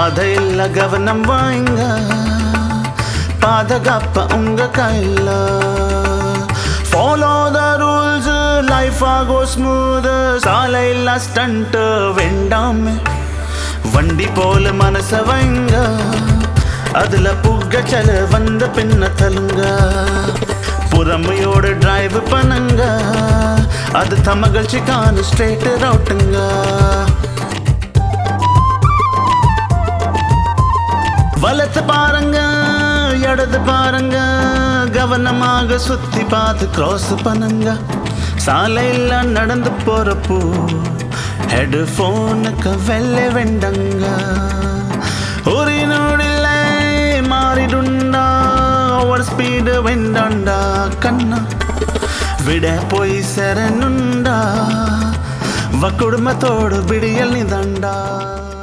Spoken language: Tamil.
பாதையில் கவனம் வாங்க பாதுகாப்ப உங்க கையில ஃபாலோ த ரூல்ஸ் லைஃப் ஆகோ ஸ்மூத் சாலையில் ஸ்டண்ட் வேண்டாமே வண்டி போல மனச வைங்க அதுல புகச்சல வந்த பின்ன தலுங்க புறமையோட டிரைவ் பண்ணுங்க அது தமகழ்ச்சிக்கான ஸ்ட்ரெயிட் ரவுட்டுங்க வலத்து பாருங்க இடது பாருங்க கவனமாக சுத்தி பார்த்து கிராஸ் பண்ணுங்க சாலையில நடந்து போறப்போ ஹெட்ஃபோனுக்கு வெள்ளை வெண்டங்க ஒரு நொடில மாறிடுண்டா ஓவர் ஸ்பீடு வெண்டாண்டா கண்ணா விட போய் சரணுண்டா வ குடும்பத்தோடு விடியல் நிதாண்டா